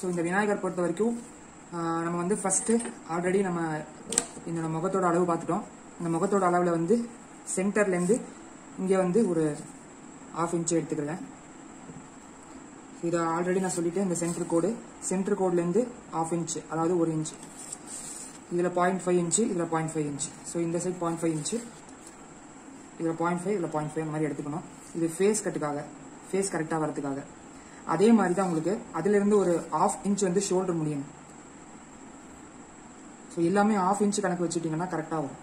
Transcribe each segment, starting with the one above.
so இந்த விநாயகர் பொறுத்த வரைக்கும் ஆஹ், நம்ம வந்து ஃபஸ்ட்டு ஆல்ரெடி நம்ம இந்த முகத்தோட அளவு பார்த்துட்டோம் இந்த முகத்தோட அளவில் வந்து சென்டர்லேருந்து இங்கே வந்து ஒரு ஆஃப் இன்ச்சு எடுத்துக்கிறேன் இதை ஆல்ரெடி நான் சொல்லிட்டேன் இந்த சென்டர் கோடு சென்டர் கோட்லேருந்து ஆஃப் இன்ச்சு அதாவது ஒரு இன்ச்சு இதில் பாயிண்ட் ஃபைவ் இன்ச்சு இதில் பாயிண்ட் ஃபைவ் இன்ச்சு ஸோ இந்த சைட் பாயிண்ட் ஃபைவ் இன்ச்சு இதில் பாயிண்ட் ஃபைவ் இதில் பாயிண்ட் ஃபைவ் அந்த மாதிரி எடுத்துக்கணும் இது ஃபேஸ் கட்டுக்காக ஃபேஸ் கரெக்டாக வரதுக்காக அதே மாதிரி தான் உங்களுக்கு அதிலிருந்து ஒரு ஆஃப் இன்ச் வந்து ஷோல்டர் முடியணும் ஸோ எல்லாமே ஆஃப் இன்ச் கணக்கு வச்சுட்டிங்கன்னா கரெக்டாக வரும்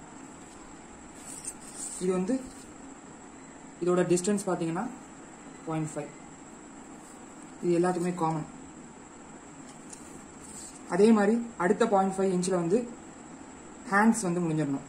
இது வந்து இதோட டிஸ்டன்ஸ் பார்த்தீங்கன்னா பாயிண்ட் ஃபைவ் இது எல்லாத்துக்குமே காமன் அதே மாதிரி அடுத்த பாயிண்ட் ஃபைவ் இன்ச்சில் வந்து ஹேண்ட்ஸ் வந்து முடிஞ்சிடணும்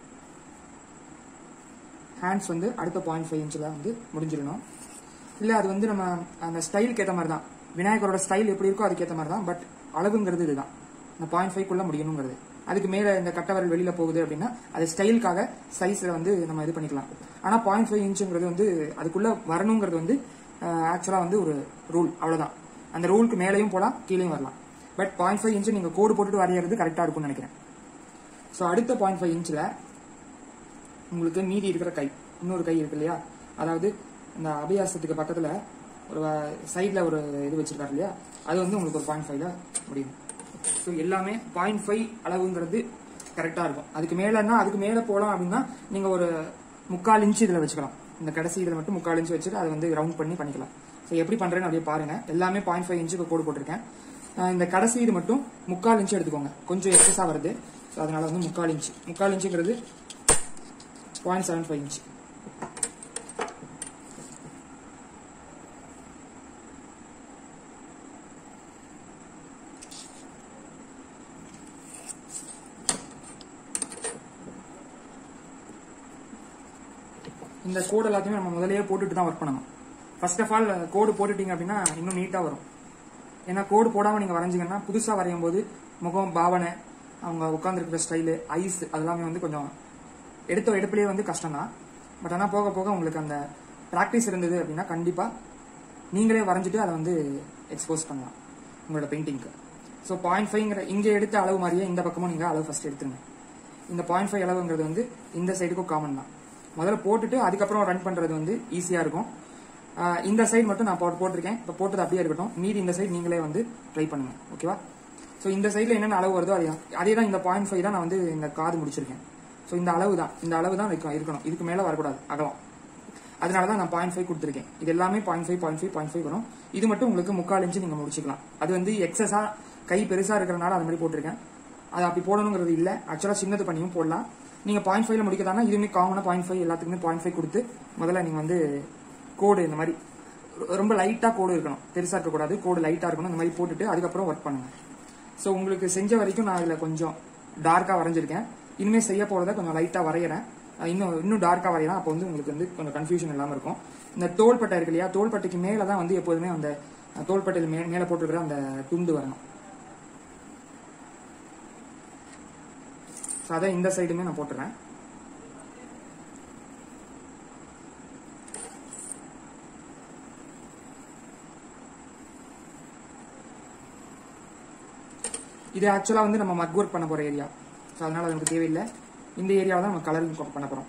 ஹேண்ட்ஸ் வந்து அடுத்த பாயிண்ட் ஃபைவ் இன்ச்சில் வந்து முடிஞ்சிடணும் இல்லை அது வந்து நம்ம அந்த ஸ்டைலுக்கு ஏற்ற மாதிரி தான் விநாயகரோட ஸ்டைல் எப்படி இருக்கோ அதுக்கேற்ற மாதிரி தான் பட் அளவுங்கிறது இதுதான் இந்த பாயிண்ட் ஃபைவ்க்குள்ளே முடியணுங்கிறது அதுக்கு மேலே இந்த கட்டவரல் வெளியில் போகுது அப்படின்னா அது ஸ்டைலுக்காக சைஸில் வந்து நம்ம இது பண்ணிக்கலாம் ஆனால் பாயிண்ட் ஃபைவ் இன்ச்சுங்கிறது வந்து அதுக்குள்ளே வரணுங்கிறது வந்து ஆக்சுவலாக வந்து ஒரு ரூல் அவ்வளோதான் அந்த ரூலுக்கு மேலேயும் போகலாம் கீழேயும் வரலாம் பட் பாயிண்ட் ஃபைவ் இன்ச்சு நீங்கள் கோடு போட்டுட்டு வரைகிறது கரெக்டாக இருக்கும்னு நினைக்கிறேன் ஸோ அடுத்த பாயிண்ட் ஃபைவ் இன்ச்சில் உங்களுக்கு மீதி இருக்கிற கை இன்னொரு கை இருக்கு இல்லையா அதாவது இந்த அபியாசத்துக்கு பக்கத்தில் ஒரு சைடில் ஒரு இது வச்சிருக்காரு இல்லையா அது வந்து உங்களுக்கு ஒரு பாயிண்ட் ஃபைவ்ல முடியும் ஸோ எல்லாமே பாயிண்ட் ஃபைவ் அளவுங்கிறது கரெக்டாக இருக்கும் அதுக்கு மேலேன்னா அதுக்கு மேலே போகலாம் அப்படின்னா நீங்கள் ஒரு முக்கால் இன்ச்சு இதில் வச்சுக்கலாம் இந்த கடைசி இதில் மட்டும் முக்கால் இன்ச்சு வச்சுட்டு அதை வந்து ரவுண்ட் பண்ணி பண்ணிக்கலாம் ஸோ எப்படி பண்ணுறேன்னு அப்படியே பாருங்க எல்லாமே பாயிண்ட் ஃபைவ் இன்ச்சுக்கு கோடு போட்டிருக்கேன் ஆஹ் இந்த கடைசி இது மட்டும் முக்கால் இன்ச்சு எடுத்துக்கோங்க கொஞ்சம் எக்ஸஸாக வருது ஸோ அதனால வந்து முக்கால் இன்ச்சு முக்கால் இன்ச்சுங்கிறது பாயிண்ட் செவன் ஃபைவ் இன்ச் இந்த கோடு எல்லாத்தையுமே நம்ம முதல்லயே போட்டுட்டு தான் ஒர்க் பண்ணணும் ஃபர்ஸ்ட் ஆஃப் ஆல் கோடு போட்டுட்டீங்க அப்படின்னா இன்னும் நீட்டாக வரும் ஏன்னா கோடு போடாமல் நீங்கள் வரைஞ்சிங்கன்னா புதுசாக வரையும் போது முகம் பாவனை அவங்க உட்காந்துருக்கிற ஸ்டைலு ஐஸ் அதெல்லாமே வந்து கொஞ்சம் எடுத்த எடுப்புலேயே வந்து கஷ்டம் தான் பட் ஆனால் போக போக உங்களுக்கு அந்த ப்ராக்டிஸ் இருந்தது அப்படின்னா கண்டிப்பாக நீங்களே வரைஞ்சிட்டு அதை வந்து எக்ஸ்போஸ் பண்ணலாம் உங்களோட பெயிண்டிங்க்கு ஸோ பாயிண்ட் ஃபைவ்ங்கிற இங்கே எடுத்த அளவு மாதிரியே இந்த பக்கமும் நீங்கள் அளவு ஃபஸ்ட் எடுத்துருங்க இந்த பாயிண்ட் ஃபைவ் அளவுங்கிறது வந்து இந்த சைடுக்கும் காமன் தான் முதல்ல போட்டுட்டு அதுக்கப்புறம் ரன் பண்ணுறது வந்து ஈஸியாக இருக்கும் ஆஹ் இந்த சைடு மட்டும் நான் போட்டு போட்டிருக்கேன் இப்போ போட்டது அப்படியே இருக்கட்டும் மீதி இந்த சைடு நீங்களே வந்து ட்ரை பண்ணுங்க ஓகேவா ஸோ இந்த சைடில் என்னென்ன அளவு வருதோ அதே அதே தான் இந்த பாயிண்ட் ஃபைவ் தான் நான் வந்து இந்த காது முடிச்சிருக்கேன் ஸோ இந்த அளவு தான் இந்த அளவு தான் வைக்க- இருக்கணும் இதுக்கு மேலே வரக்கூடாது அகலம் அதனால தான் நான் பாயிண்ட் ஃபைவ் கொடுத்துருக்கேன் இது எல்லாமே point five point five point five வரும் இது மட்டும் உங்களுக்கு முக்கால் இன்ச்சு நீங்கள் முடிச்சுக்கலாம் அது வந்து எக்ஸஸாக கை பெருசாக இருக்கிறனால அது மாதிரி போட்டிருக்கேன் அது அப்படி போடணுங்கிறது இல்லை ஆக்சுவலாக சின்னது பண்ணியும் போடலாம் நீங்கள் பாயிண்ட் ஃபைவ்ல முடிக்கதானா இதுவுமே காமனாக பாயிண்ட் ஃபைவ் எல்லாத்துக்குமே பாயிண்ட் ஃபைவ் கொடுத்து முதல்ல நீங்கள் வந்து கோடு இந்த மாதிரி ரொ- ரொம்ப லைட்டாக கோடு இருக்கணும் பெருசாக இருக்கக்கூடாது கோடு லைட்டாக இருக்கணும் இந்த மாதிரி போட்டுட்டு அதுக்கப்புறம் ஒர்க் பண்ணுங்க ஸோ உங்களுக்கு செஞ்ச வரைக்கும் நான் இதில் கொஞ்சம் டார்க்காக வரைஞ்சிருக்கேன் இனிமேல் செய்ய போகிறத கொஞ்சம் லைட்டாக வரைகிறேன் அஹ் இன்னும் இன்னும் டார்க்காக வரையலாம் அப்போ வந்து உங்களுக்கு வந்து கொஞ்சம் கன்ஃபியூஷன் இல்லாமல் இருக்கும் இந்த தோள்பட்டை இருக்கு இல்லையா தோள்பட்டைக்கு மேலே தான் வந்து எப்போதுமே அந்த அஹ், தோள்பட்டையில் மே மேலே போட்டிருக்கிற அந்த துண்டு வரணும் ஸோ அதான் இந்த சைடுமே நான் போட்டுறேன் இது ஆக்சுவலாக வந்து நம்ம மக் ஒர்க் பண்ண போகிற ஏரியா ஸோ அதனால அது நமக்கு தேவையில்லை இந்த ஏரியாவில் தான் நம்ம கலரிங் பண்ண போகிறோம்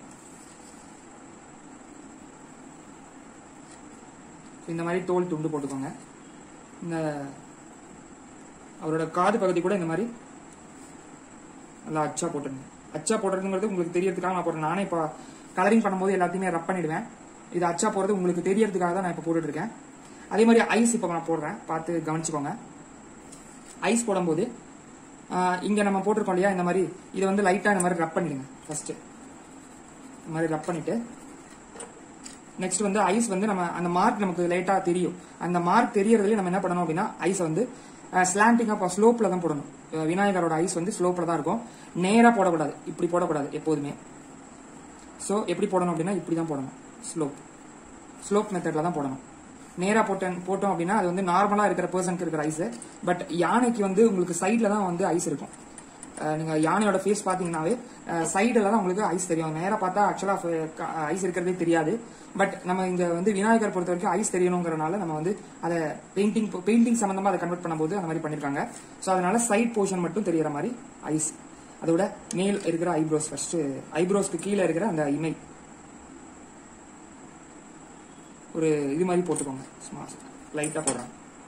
இந்த மாதிரி தோல் துண்டு போட்டுக்கோங்க இந்த அவரோட காது பகுதி கூட இந்த மாதிரி நல்லா அச்சா போட்டுருங்க அச்சா போடுறதுங்கிறது உங்களுக்கு தெரியறதுக்காக நான் போடுறேன் நானே இப்போ கலரிங் பண்ணும்போது எல்லாத்தையுமே ரப் பண்ணிடுவேன் இது அச்சா போடுறது உங்களுக்கு தெரியறதுக்காக தான் நான் இப்போ போட்டுட்டு இருக்கேன் அதே மாதிரி ஐஸ் இப்போ நான் போடுறேன் பார்த்து கவனிச்சுக்கோங்க ஐஸ் போடும்போது ஆஹ், இங்க நம்ம போட்டிருக்கோம் இல்லையா இந்த மாதிரி இதை வந்து லைட்டா இந்த மாதிரி ரப் பண்ணிடுங்க ஃபர்ஸ்ட் இந்த மாதிரி ரப் பண்ணிட்டு நெக்ஸ்ட் வந்து ஐஸ் வந்து நம்ம அந்த மார்க் நமக்கு லைட்டா தெரியும் அந்த மார்க் தெரியறதுலயே நம்ம என்ன பண்ணணும் அப்படின்னா ஐஸ் வந்து ஸ்லாண்டிங்கா இப்போ ஸ்லோப்ல தான் போடணும் அஹ் விநாயகரோட ஐஸ் வந்து ஸ்லோப்ல தான் இருக்கும் நேரா போடக்கூடாது இப்படி போடக்கூடாது எப்போதுமே ஸோ எப்படி போடணும் அப்படின்னா இப்படி தான் போடணும் ஸ்லோப் ஸ்லோப் மெத்தட்ல தான் போடணும் நேரா போட்டேன் போட்டோம் அப்படின்னா அது வந்து நார்மலா இருக்கிற பர்சனுக்கு இருக்கிற ஐஸ் பட் யானைக்கு வந்து உங்களுக்கு சைட்ல தான் வந்து ஐஸ் இருக்கும் அஹ், நீங்க யானையோட ஃபேஸ் பாத்தீங்கன்னாவே சைடுல தான் உங்களுக்கு ஐஸ் தெரியும் நேரா பார்த்தா ஆக்சுவலா ஐஸ் இருக்கிறதே தெரியாது பட் நம்ம இங்க வந்து விநாயகர் பொறுத்த வரைக்கும் ஐஸ் தெரியணுங்கிறனால நம்ம வந்து அதை பெயிண்டிங் பெயிண்டிங் சம்பந்தமா அதை கன்வெர்ட் பண்ணும்போது அந்த மாதிரி பண்ணிருக்காங்க ஸோ அதனால சைட் போர்ஷன் மட்டும் தெரியற மாதிரி ஐஸ் அதோட மேல் இருக்கிற ஐப்ரோஸ் ஃபர்ஸ்ட் ஐப்ரோஸ்க்கு கீழே இருக்கிற அந்த இமை ஒரு இது மாதிரி போட்டுக்கோங்க சும்மா லைட்டா போடுறேன்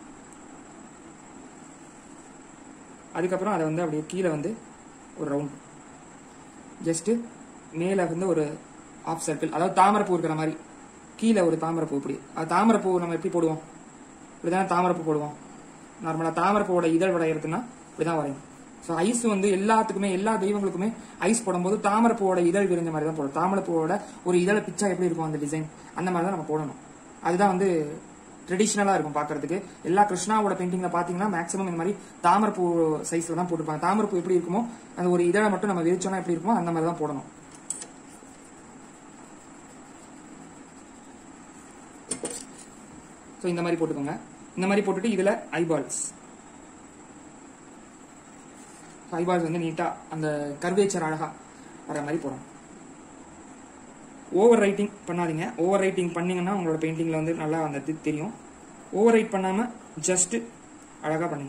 அதுக்கப்புறம் அதை வந்து அப்படியே கீழே வந்து ஒரு ரவுண்ட் ஜஸ்ட் மேலே வந்து ஒரு ஆஃப் சர்க்கிள் அதாவது தாமரைப்பூ இருக்கிற மாதிரி கீழே ஒரு தாமரைப்பூ இப்படி அது தாமரைப்பூ நம்ம எப்படி போடுவோம் இப்படிதான் தாமரைப்பூ போடுவோம் நார்மலாக தாமரைப்பூவோட இதழ் வரைகிறதுனா இப்படிதான் வரையும் ஸோ ஐஸ் வந்து எல்லாத்துக்குமே எல்லா தெய்வங்களுக்குமே ஐஸ் போடும்போது தாமரைப்பூவோட இதழ் விரிஞ்ச மாதிரி தான் போடும் தாமரைப்பூவோட ஒரு இதழை பிச்சா எப்படி இருக்கும் அந்த டிசைன் அந்த மாதிரி தான் நம்ம போடணும் அதுதான் வந்து ட்ரெடிஷ்னலாக இருக்கும் பார்க்கறதுக்கு எல்லா கிருஷ்ணாவோட பெயிண்டிங்ல பார்த்தீங்கன்னா மேக்ஸிமம் இந்த மாதிரி தாமரைப்பூ சைஸ்ல தான் போட்டுருப்பாங்க தாமரைப்பூ எப்படி இருக்குமோ அந்த ஒரு இதழை மட்டும் நம்ம விரிச்சோம்னா எப்படி இருக்குமோ அந்த மாதிரி தான் போடணும் ஸோ இந்த மாதிரி போட்டுக்கோங்க இந்த மாதிரி போட்டுட்டு இதுல ஐபால்ஸ் ஐபால்ஸ் வந்து நீட்டா அந்த கர்வேச்சர் அழகா வர மாதிரி போடணும் ஓவர் ரைட்டிங் பண்ணாதீங்க ஓவர் ரைட்டிங் பண்ணீங்கன்னா உங்களோட பெயிண்டிங்ல வந்து நல்லா அந்த இது தெரியும் ஓவர் ரைட் பண்ணாம ஜஸ்ட் அழகா பண்ணுங்க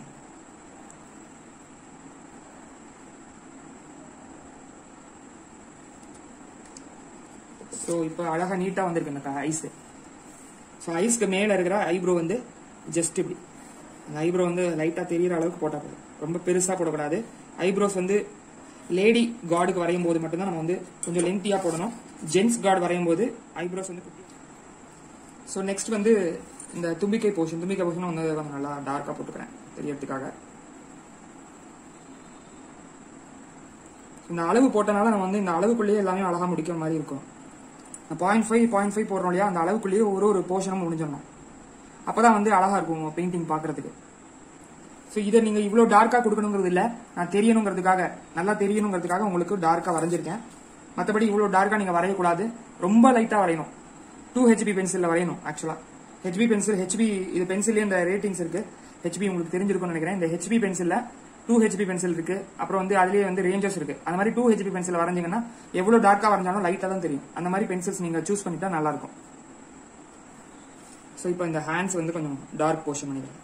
ஸோ இப்போ அழகா நீட்டா வந்திருக்கு இந்த ஐஸ் ஸோ ஐஸ்க்கு மேலே இருக்கிற ஐப்ரோ வந்து ஜஸ்ட் இப்படி அந்த ஐப்ரோ வந்து லைட்டாக தெரியிற அளவுக்கு போட்டால் போதும் ரொம்ப பெருசாக போடக்கூடாது ஐப்ரோஸ் வந்து லேடி கார்டுக்கு வரையும் போது மட்டும்தான் நம்ம வந்து கொஞ்சம் லென்த்தியாக போடணும் ஜென்ஸ் கார்டு வரையும் போது ஐப்ரோஸ் வந்து குட்டி ஸோ நெக்ஸ்ட் வந்து இந்த தும்பிக்கை போர்ஷன் தும்பிக்கை போர்ஷன் வந்து கொஞ்சம் நல்லா டார்க்காக போட்டுக்கிறேன் தெரியறதுக்காக இந்த அளவு போட்டனால நம்ம வந்து இந்த அளவுக்குள்ளேயே எல்லாமே அழகாக முடிக்கிற மாதிரி இருக்கும் பாயிண்ட் ஃபைவ் பாயிண்ட் ஃபைவ் போடுறோம் இல்லையா அந்த அளவுக்குள்ளேயே ஒரு ஒரு போர்ஷனும் முடிஞ்சிடணும் அப்பதான் வந்து அழகா இருக்கும் உங்க பெயிண்டிங் பார்க்கிறதுக்கு ஸோ இதை நீங்க இவ்வளோ டார்க்கா கொடுக்கணுங்கிறது இல்ல நான் தெரியணுங்கிறதுக்காக நல்லா தெரியணுங்கிறதுக்காக உங்களுக்கு டார்க்கா வரைஞ்சிருக்கேன் மற்றபடி இவ்வளோ டார்க்கா நீங்க வரையக்கூடாது ரொம்ப லைட்டா வரையணும் டூ ஹெச்பி பென்சில்ல வரையணும் ஆக்சுவலா ஹெச்பி பென்சில் ஹெச்பி இது பென்சில்லே இந்த ரேட்டிங்ஸ் இருக்கு ஹெச்பி உங்களுக்கு தெரிஞ்சிருக்கும்னு நினைக்கிறேன் இந்த ஹெச்பி பென்சில்ல டூ ஹெச்பி பென்சில் இருக்கு அப்புறம் வந்து அதுலயே வந்து ரேஞ்சஸ் இருக்கு அந்த மாதிரி டூ ஹெச்பி பென்சில் வரைஞ்சீங்கன்னா எவ்வளவு டார்க்கா வரைஞ்சாலும் லைட்டா தான் தெரியும் அந்த மாதிரி பென்சில்ஸ் நீங்க சூஸ் பண்ணிட்டா நல்லா இருக்கும் ஸோ இப்போ இந்த ஹேண்ட்ஸ் வந்து கொஞ்சம் டார்க் போர்ஷன் பண்ணிக்கிறேன்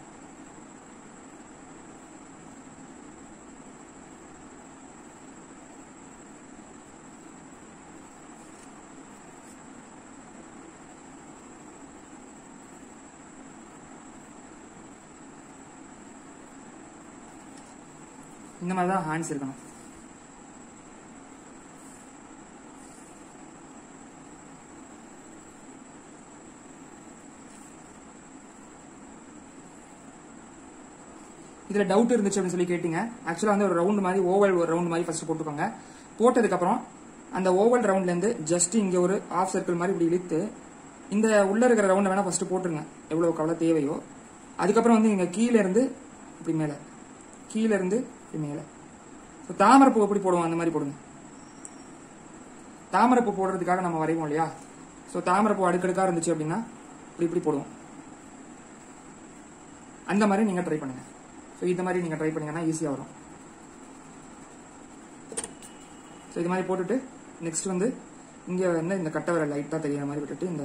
இந்த மாதிரி தான் ஹேண்ட்ஸ் இருக்கணும் இதுல டவுட் இருந்துச்சு அப்படின்னு சொல்லி கேட்டீங்க ஆக்சுவலா வந்து ஒரு ரவுண்ட் மாதிரி ஓவல் ஒரு ரவுண்ட் மாதிரி ஃபர்ஸ்ட் போட்டுக்கோங்க போட்டதுக்கு அப்புறம் அந்த ஓவல் ரவுண்ட்ல இருந்து ஜஸ்ட் இங்க ஒரு ஆஃப் சர்க்கிள் மாதிரி இப்படி இழுத்து இந்த உள்ள இருக்கிற ரவுண்டை வேணா ஃபர்ஸ்ட் போட்டுருங்க எவ்வளவு கவலை தேவையோ அதுக்கப்புறம் வந்து நீங்க கீழ இருந்து இப்படி மேல கீழ இருந்து இப்படி மேல ஸோ தாமரைப்பூ எப்படி போடுவோம் அந்த மாதிரி போடுங்க தாமரைப்பூ போடுறதுக்காக நம்ம வரைவோம் இல்லையா ஸோ தாமரைப்பூ அடுக்கடுக்கா இருந்துச்சு அப்படின்னா இப்படி இப்படி போடுவோம் அந்த மாதிரி நீங்க ட்ரை பண்ணுங்க ஸோ இந்த மாதிரி நீங்க ட்ரை பண்ணீங்கன்னா ஈஸியாக வரும் ஸோ இது மாதிரி போட்டுட்டு நெக்ஸ்ட் வந்து இங்க வந்து இந்த கட்டை வர லைட்டா தெரியுற மாதிரி விட்டுட்டு இந்த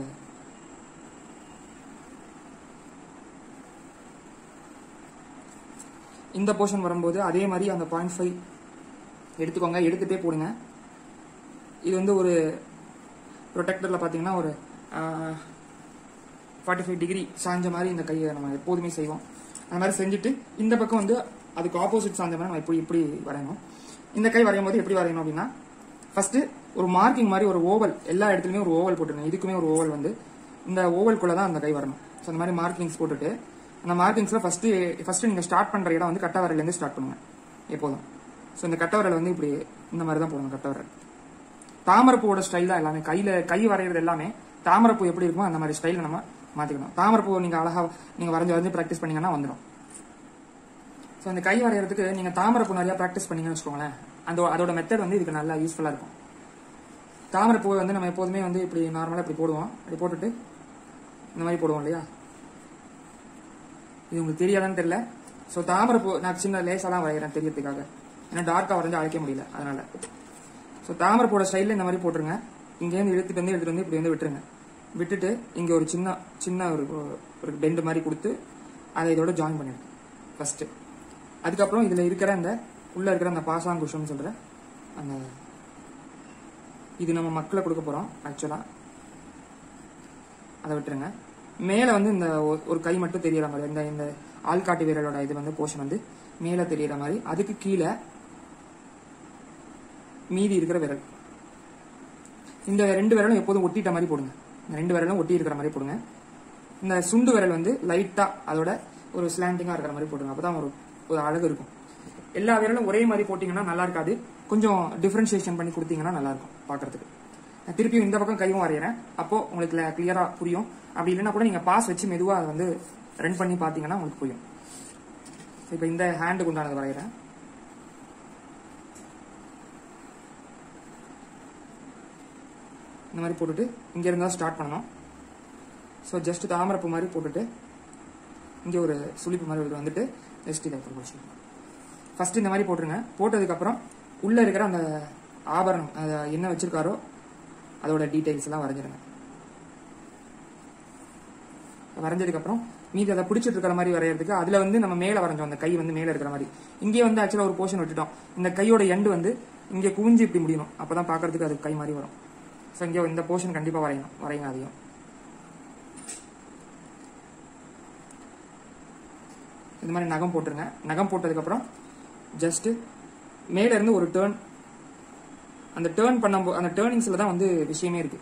இந்த போர்ஷன் வரும்போது அதே மாதிரி அந்த பாயிண்ட் ஃபைவ் எடுத்துக்கோங்க எடுத்துட்டே போடுங்க இது வந்து ஒரு ப்ரொடெக்டர்ல பாத்தீங்கன்னா ஒரு ஃபார்ட்டி ஃபைவ் டிகிரி சாஞ்ச மாதிரி இந்த கையை நம்ம எப்போதுமே செய்வோம் அந்த மாதிரி செஞ்சுட்டு இந்த பக்கம் வந்து அதுக்கு ஆப்போசிட் சாஞ்ச மாதிரி நம்ம இப்படி இப்படி வரையணும் இந்த கை வரையும் போது எப்படி வரையணும் அப்படின்னா ஃபர்ஸ்ட் ஒரு மார்க்கிங் மாதிரி ஒரு ஓவல் எல்லா இடத்துலயுமே ஒரு ஓவல் போட்டுருங்க இதுக்குமே ஒரு ஓவல் வந்து இந்த ஓவல்குள்ள தான் அந்த கை வரணும் ஸோ அந்த மாதிரி மார்க்கிங்ஸ் போட்டுட்டு அந்த மார்க்கிங்ஸ்ல ஃபர்ஸ்ட் ஃபர்ஸ்ட் நீங்க ஸ்டார்ட் பண்ற இடம் வந்து கட்ட விரல்ல இருந்து ஸ்டார்ட் பண்ணுங்க எப்போதும் ஸோ இந்த கட்ட விரல் வந்து இப்படி இந்த மாதிரி தான் போடணும் கட்ட விரல் தாமரைப்பூவோட ஸ்டைல் தான் எல்லாமே கையில கை வரைகிறது எல்லாமே தாமரைப்பூ எப்படி இருக்குமோ அந்த மாதிரி ஸ்டைல நம்ம மாத்திக்கணும் தாமரைப்பூ நீங்க அழகா நீங்க வரைஞ்சு வரைஞ்சு ப்ராக்டிஸ் பண்ணீங்கன்னா வந்துடும் ஸோ இந்த கை வரைகிறதுக்கு நீங்க தாமரைப்பூ நிறைய ப்ராக்டிஸ் பண்ணீங்கன்னு வச்சுக்கோங்களேன் அந்த அதோட மெத்தட் வந்து இதுக்கு நல்லா யூஸ்ஃபுல்லா இருக்கும் தாமரைப்பூ வந்து நம்ம எப்போதுமே வந்து இப்படி நார்மலா இப்படி போடுவோம் இப்படி போட்டுட்டு இந்த மாதிரி போடுவோம் இல்லையா இது உங்களுக்கு தெரியாதான்னு தெரியல ஸோ தாமரைப்பூ நான் சின்ன லேசாக தான் வரைகிறேன் தெரியறதுக்காக ஏன்னா டார்க்காக வரைஞ்சு அழைக்க முடியல அதனால ஸோ தாமரை போட ஸ்டைலில் இந்த மாதிரி போட்டுருங்க இங்கேருந்து எடுத்துட்டு வந்து எடுத்துட்டு வந்து இப்படி வந்து விட்டுருங்க விட்டுட்டு இங்கே ஒரு சின்ன சின்ன ஒரு ஒரு பெண்டு மாதிரி கொடுத்து அதை இதோட ஜாயின் பண்ணிடுங்க ஃபர்ஸ்ட் அதுக்கப்புறம் இதில் இருக்கிற அந்த உள்ள இருக்கிற அந்த பாசாங்குஷம்னு சொல்ற அந்த இது நம்ம மக்களை கொடுக்க போறோம் ஆக்சுவலா அதை விட்டுருங்க மேலே வந்து இந்த ஒ- ஒரு கை மட்டும் தெரியற மாதிரி இந்த இந்த ஆள்காட்டு வீரரோட இது வந்து போர்ஷன் வந்து மேலே தெரியற மாதிரி அதுக்கு கீழே மீதி இருக்கிற விரல் இந்த ரெண்டு விரலும் எப்போதும் ஒட்டிட்ட மாதிரி போடுங்க இந்த ரெண்டு விரலும் ஒட்டி இருக்கிற மாதிரி போடுங்க இந்த சுண்டு விரல் வந்து லைட்டா அதோட ஒரு ஸ்லாண்டிங்கா இருக்கிற மாதிரி போடுங்க அப்பதான் ஒரு ஒரு அழகு இருக்கும் எல்லா விரலும் ஒரே மாதிரி போட்டீங்கன்னா நல்லா இருக்காது கொஞ்சம் டிஃபரன்ஷியேஷன் பண்ணி கொடுத்தீங்கன்னா நல்லா இருக்கும் பார்க்கிறதுக்கு நான் திருப்பியும் இந்த பக்கம் கையும் வரைகிறேன் அப்போ உங்களுக்கு கிளியரா புரியும் அப்படி இல்லைன்னா கூட நீங்க பாஸ் வச்சு மெதுவா அதை வந்து ரன் பண்ணி பார்த்தீங்கன்னா உங்களுக்கு புரியும் இப்போ இந்த ஹேண்டுக்கு உண்டானது வரைகிறேன் இந்த மாதிரி போட்டுட்டு இங்க இருந்தா ஸ்டார்ட் பண்ணணும் ஸோ ஜஸ்ட் தாமரப்பு மாதிரி போட்டுட்டு இங்கே ஒரு சுளிப்பு மாதிரி ஒரு வந்துட்டு ஜஸ்ட் இதை போட்டு ஃபர்ஸ்ட் இந்த மாதிரி போட்டுருங்க போட்டதுக்கப்புறம் உள்ள இருக்கிற அந்த ஆபரணம் அது என்ன வச்சிருக்காரோ அதோட டீடைல்ஸ் எல்லாம் வரைஞ்சிருங்க வரைஞ்சதுக்கப்புறம் மீதி அதை பிடிச்சிட்டு இருக்கிற மாதிரி வரையறதுக்கு அதுல வந்து நம்ம மேல வரைஞ்சோம் அந்த கை வந்து மேல இருக்கிற மாதிரி இங்கே வந்து ஆக்சுவலா ஒரு போர்ஷன் விட்டுட்டோம் இந்த கையோட எண்டு வந்து இங்க குவிஞ்சு இப்படி முடியணும் அப்பதான் பார்க்கிறதுக்கு அது கை மாதிரி வரும் ஸோ இங்கே இந்த போர்ஷன் கண்டிப்பா வரையணும் வரையுங்க அதையும் இந்த மாதிரி நகம் போட்டுருங்க நகம் போட்டதுக்கப்புறம் ஜஸ்ட் மேல இருந்து ஒரு டேர்ன் அந்த டேர்ன் பண்ணும்போது அந்த டேர்னிங்ஸ்ல தான் வந்து விஷயமே இருக்கு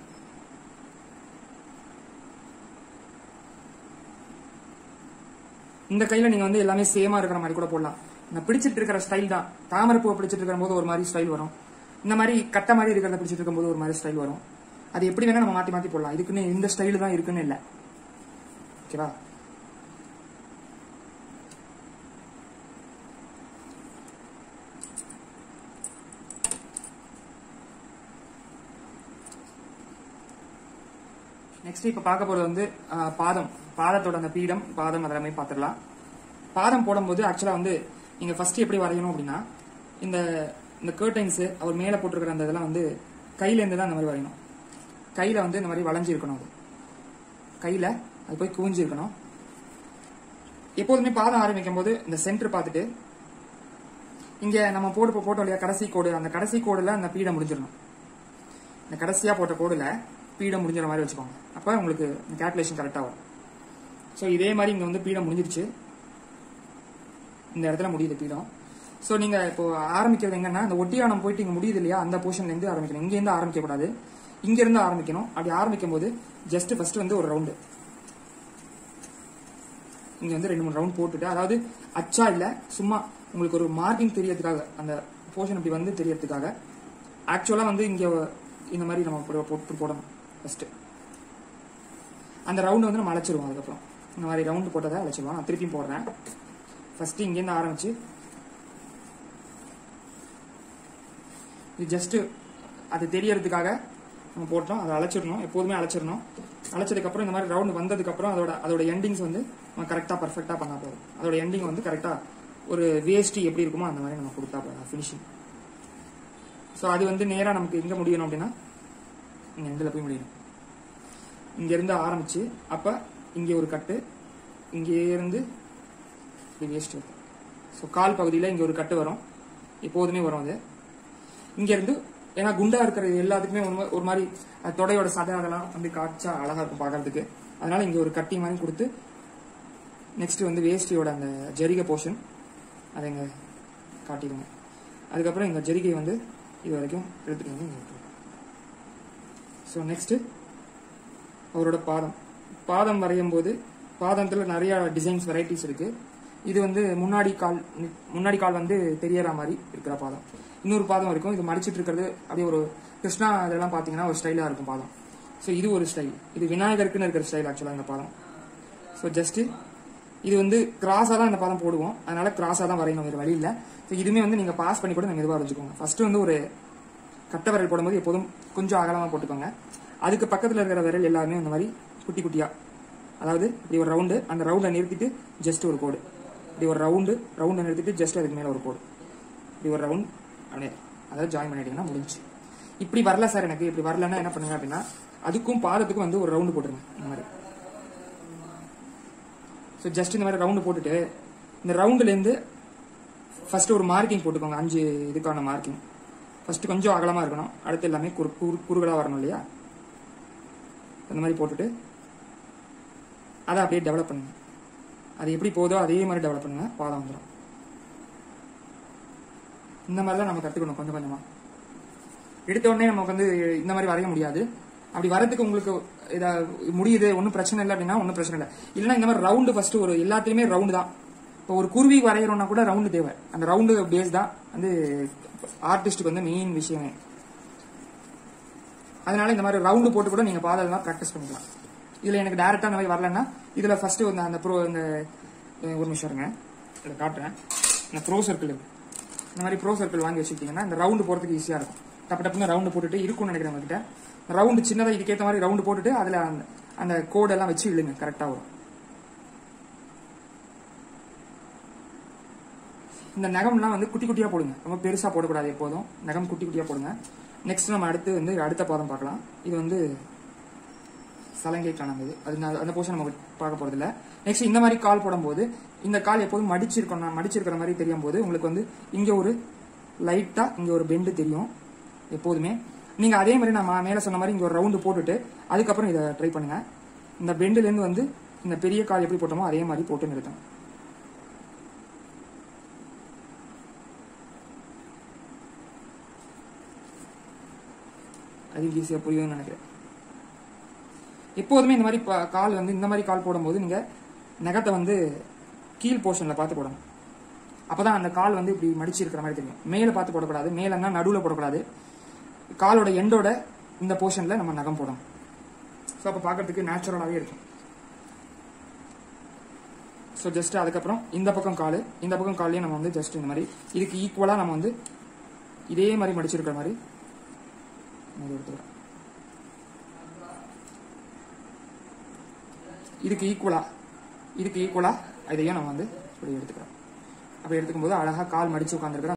இந்த கையில நீங்க வந்து எல்லாமே சேமா இருக்கிற மாதிரி கூட போடலாம் இந்த பிடிச்சிட்டு இருக்கிற ஸ்டைல் தான் தாமரை பூவை பிடிச்சிட்டு இருக்கிற போது ஒரு மாதிரி ஸ்டைல் வரும் இந்த மாதிரி கட்ட மாதிரி இருக்கிறத பிடிச்சிட்டு இருக்கும்போது ஒரு மாதிரி ஸ்டைல் வரும் அது எப்படி வேணா நம்ம மாத்தி மாத்தி போடலாம் இதுக்குன்னு இந்த ஸ்டைல் தான் இருக்குன்னு இல்லை ஓகேவா நெக்ஸ்ட் இப்ப பார்க்க போறது வந்து ஆஹ், பாதம் பாதத்தோட அந்த பீடம் பாதம் அதெல்லாமே பார்த்துடலாம் பாதம் போடும்போது ஆக்சுவலா வந்து நீங்க ஃபர்ஸ்ட் எப்படி வரையணும் அப்படின்னா இந்த இந்த கர்டைன்ஸ் அவர் மேல போட்டிருக்கிற அந்த இதெல்லாம் வந்து கையில இருந்து தான் இந்த மாதிரி வரையணும் கையில வந்து இந்த மாதிரி வளைஞ்சு இருக்கணும் அது கையில அது போய் குவிஞ்சு இருக்கணும் எப்போதுமே பாதம் ஆரம்பிக்கும் போது இந்த சென்டர் பார்த்துட்டு இங்க நம்ம போட்டு போட்டோம் இல்லையா கடைசி கோடு அந்த கடைசி கோடுல அந்த பீடம் முடிஞ்சிடணும் இந்த கடைசியா போட்ட கோடுல பீடம் முடிஞ்சிற மாதிரி வச்சுக்கோங்க அப்ப உங்களுக்கு இந்த கேல்குலேஷன் கரெக்டா வரும் ஸோ இதே மாதிரி இங்க வந்து பீடம் முடிஞ்சிருச்சு இந்த இடத்துல முடியுது பீடம் ஸோ நீங்க இப்போ ஆரம்பிக்கிறது எங்கன்னா இந்த ஒட்டியானம் போயிட்டு இங்க முடியுது இல்லையா அந்த போர்ஷன்ல இருந்து ஆரம்பிக்கணும் இங்க இருந்து ஆரம்பிக்க கூடாது இங்க இருந்து ஆரம்பிக்கணும் அப்படி ஆரம்பிக்கும் போது ஜஸ்ட் ஃபர்ஸ்ட் வந்து ஒரு ரவுண்டு இங்க வந்து ரெண்டு மூணு ரவுண்ட் போட்டுட்டு அதாவது அச்சா இல்ல சும்மா உங்களுக்கு ஒரு மார்க்கிங் தெரியறதுக்காக அந்த போர்ஷன் இப்படி வந்து தெரியறதுக்காக ஆக்சுவலா வந்து இங்க இந்த மாதிரி நம்ம போட- போட்டு போடணும் ஃபர்ஸ்ட் அந்த ரவுண்ட் வந்து நம்ம அழைச்சிருவோம் அதுக்கப்புறம் இந்த மாதிரி ரவுண்ட் போட்டதை அழைச்சிருவோம் நான் திருப்பியும் போடுறேன் ஃபர்ஸ்ட் இங்கேருந்து ஆரம்பிச்சு இது ஜஸ்ட் அது தெரியறதுக்காக நம்ம போட்டோம் அதை அழைச்சிடணும் எப்போதுமே அழைச்சிடணும் அழைச்சதுக்கப்புறம் இந்த மாதிரி ரவுண்ட் வந்ததுக்கப்புறம் அதோட அதோட எண்டிங்ஸ் வந்து நம்ம கரெக்டாக பர்ஃபெக்டாக பண்ணா போதும் அதோட எண்டிங் வந்து கரெக்டாக ஒரு வேஸ்டி எப்படி இருக்குமோ அந்த மாதிரி நம்ம கொடுத்தா போதும் ஃபினிஷிங் ஸோ அது வந்து நேராக நமக்கு எங்கே முடியணும் அப்படின்னா இங்கே எண்டில் போய் முடியணும் இங்கேருந்து ஆரம்பிச்சு அப்போ இங்கே ஒரு கட்டு இங்கே இருந்து இப்படி வேஸ்ட் இருக்கும் ஸோ கால் பகுதியில் இங்கே ஒரு கட்டு வரும் எப்போதுமே வரும் அது இங்கேருந்து ஏன்னா குண்டா இருக்கிறது எல்லாத்துக்குமே ஒரு மா- ஒரு மாதிரி அது தொடையோட சதை அதெல்லாம் வந்து காய்ச்சா அழகா இருக்கும் பார்க்கறதுக்கு அதனால இங்க ஒரு கட்டி மாதிரி கொடுத்து நெக்ஸ்ட் வந்து வேஷ்டியோட அந்த ஜரிகை போர்ஷன் அதை இங்க காட்டிடுங்க அதுக்கப்புறம் இந்த ஜரிகை வந்து இது வரைக்கும் எடுத்துட்டு வந்து இங்க ஸோ நெக்ஸ்ட் அவரோட பாதம் பாதம் வரையும் போது பாதத்துல நிறைய டிசைன்ஸ் வெரைட்டிஸ் இருக்கு இது வந்து முன்னாடி கால் முன்னாடி கால் வந்து தெரியற மாதிரி இருக்கிற பாதம் இன்னொரு பாதம் இருக்கும் இது மடிச்சிட்டு இருக்கிறது அப்படியே ஒரு கிருஷ்ணா இதெல்லாம் பாத்தீங்கன்னா ஒரு ஸ்டைலா இருக்கும் பாதம் ஸோ இது ஒரு ஸ்டைல் இது விநாயகருக்குன்னு இருக்கிற ஸ்டைல் ஆக்சுவலா இந்த பாதம் ஸோ ஜஸ்ட் இது வந்து கிராஸா தான் இந்த பாதம் போடுவோம் அதனால கிராஸா தான் வரையணும் வேறு வழி இல்லை ஸோ இதுவுமே வந்து நீங்க பாஸ் பண்ணி கூட நீங்க இதுவாக வச்சுக்கோங்க ஃபர்ஸ்ட் வந்து ஒரு கட்டை விரல் போடும்போது எப்போதும் கொஞ்சம் அகலமா போட்டுக்கோங்க அதுக்கு பக்கத்துல இருக்கிற விரல் எல்லாருமே இந்த மாதிரி குட்டி குட்டியா அதாவது இப்படி ஒரு ரவுண்டு அந்த ரவுண்டை நிறுத்திட்டு ஜஸ்ட் ஒரு கோடு இப்படி ஒரு ரவுண்டு ரவுண்டை நிறுத்திட்டு ஜஸ்ட் அதுக்கு மேல ஒரு கோடு இப்படி ஒரு ரவுண்ட் அப்படியே அதாவது ஜாயின் பண்ணிட்டீங்கன்னா முடிஞ்சு இப்படி வரல சார் எனக்கு இப்படி வரலன்னா என்ன பண்ணுங்க அப்படின்னா அதுக்கும் பாதத்துக்கும் வந்து ஒரு ரவுண்டு போட்டுருங்க இந்த மாதிரி ஸோ ஜஸ்ட் இந்த மாதிரி ரவுண்டு போட்டுட்டு இந்த ரவுண்டுலேருந்து ஃபர்ஸ்ட் ஒரு மார்க்கிங் போட்டுக்கோங்க அஞ்சு இதுக்கான மார்க்கிங் ஃபர்ஸ்ட் கொஞ்சம் அகலமாக இருக்கணும் அடுத்து எல்லாமே குறு குறு குறுகலாக வரணும் இல்லையா அந்த மாதிரி போட்டுட்டு அதை அப்படியே டெவலப் பண்ணுங்க அது எப்படி போதோ அதே மாதிரி டெவலப் பண்ணுங்க பாதம் வந்துடும் இந்த மாதிரி தான் நம்ம கற்றுக்கணும் கொஞ்சம் கொஞ்சமாக எடுத்த உடனே நமக்கு வந்து இந்த மாதிரி வரைய முடியாது அப்படி வரதுக்கு உங்களுக்கு இதா முடியுது ஒன்றும் பிரச்சனை இல்லை அப்படின்னா ஒன்றும் பிரச்சனை இல்லை இல்லைன்னா இந்த மாதிரி ரவுண்டு ஃபர்ஸ்ட் ஒரு எல்லாத்துலேயுமே ரவுண்டு தான் இப்போ ஒரு குருவி வரைகிறோம்னா கூட ரவுண்டு தேவை அந்த ரவுண்டு பேஸ் தான் வந்து ஆர்டிஸ்ட்டுக்கு வந்து மெயின் விஷயமே அதனால இந்த மாதிரி ரவுண்டு போட்டு கூட நீங்க பாதெல்லாம் ப்ராக்டிஸ் பண்ணிக்கலாம் இதுல எனக்கு டேரக்டா அந்த மாதிரி வரலன்னா இதுல ஃபர்ஸ்ட் வந்து அந்த ப்ரோ இந்த அஹ் ஒரு நிமிஷம் இருங்க இதை காட்டுறேன் இந்த ப்ரோ சர்க்கிள் இருக்கு இந்த மாதிரி ப்ரோ சர்க்கிள் வாங்கி வச்சுக்கிட்டீங்கன்னா இந்த ரவுண்டு போறதுக்கு ஈஸியா இருக்கும் டப்பு டப்புன்னு ரவுண்டு போட்டுட்டு இருக்கும்னு நினைக்கிறேன் உங்ககிட்ட ரவுண்டு சின்னதா இதுக்கேற்ற மாதிரி ரவுண்டு போட்டுட்டு அதுல அந்த அந்த கோடெல்லாம் வச்சு இழுங்க கரெக்டா வரும் இந்த நகம்லாம் வந்து குட்டி குட்டியா போடுங்க ரொம்ப பெருசா போடக்கூடாது எப்போதும் நகம் குட்டி குட்டியா போடுங்க நெக்ஸ்ட் நம்ம அடுத்து வந்து அடுத்த பாதம் பார்க்கலாம் இது வந்து சலங்கைக்கான இது அது நான் அந்த போர்ஷன் நம்ம பார்க்க போறது இல்ல நெக்ஸ்ட் இந்த மாதிரி கால் போடும்போது இந்த கால் எப்போதும் மடிச்சிருக்கணும் மடிச்சிருக்கிற மாதிரி தெரியும் போது உங்களுக்கு வந்து இங்க ஒரு லைட்டா இங்க ஒரு பெண்டு தெரியும் எப்போதுமே நீங்க அதே மாதிரி நான் மா- மேல சொன்ன மாதிரி இங்க ஒரு ரவுண்டு போட்டுட்டு அதுக்கப்புறம் இதை ட்ரை பண்ணுங்க இந்த பெண்டுல இருந்து வந்து இந்த பெரிய கால் எப்படி போட்டோமோ அதே மாதிரி போட்டு நிறுத்தணும் அது ஈஸியாக புரியுதுன்னு நினைக்கிறேன் எப்போதுமே இந்த மாதிரி பா- கால் வந்து இந்த மாதிரி கால் போடும்போது நீங்க நகத்தை வந்து கீழ் போர்ஷன்ல பார்த்து போடணும் அப்பதான் அந்த கால் வந்து இப்படி மடிச்சு இருக்கிற மாதிரி தெரியும் மேலே பார்த்து போடக்கூடாது மேலன்னா நடுவில் போடக்கூடாது காலோட எண்டோட இந்த போர்ஷன்ல நம்ம நகம் போடணும் ஸோ அப்போ பார்க்கறதுக்கு நேச்சுரலாகவே இருக்கும் ஸோ ஜஸ்ட் அதுக்கப்புறம் இந்த பக்கம் கால் இந்த பக்கம் காலையும் நம்ம வந்து ஜஸ்ட் இந்த மாதிரி இதுக்கு ஈக்குவலாக நம்ம வந்து இதே மாதிரி மடிச்சிருக்கிற மாதிரி இது எடுத்துக்கிறோம் இதுக்கு ஈக்குவலா இதுக்கு ஈக்குவலா இதையும் நம்ம வந்து இப்படி எடுத்துக்கிறோம் அப்படி எடுத்துக்கும் போது அழகா கால் மடிச்சு உட்காந்துருக்கிறோம்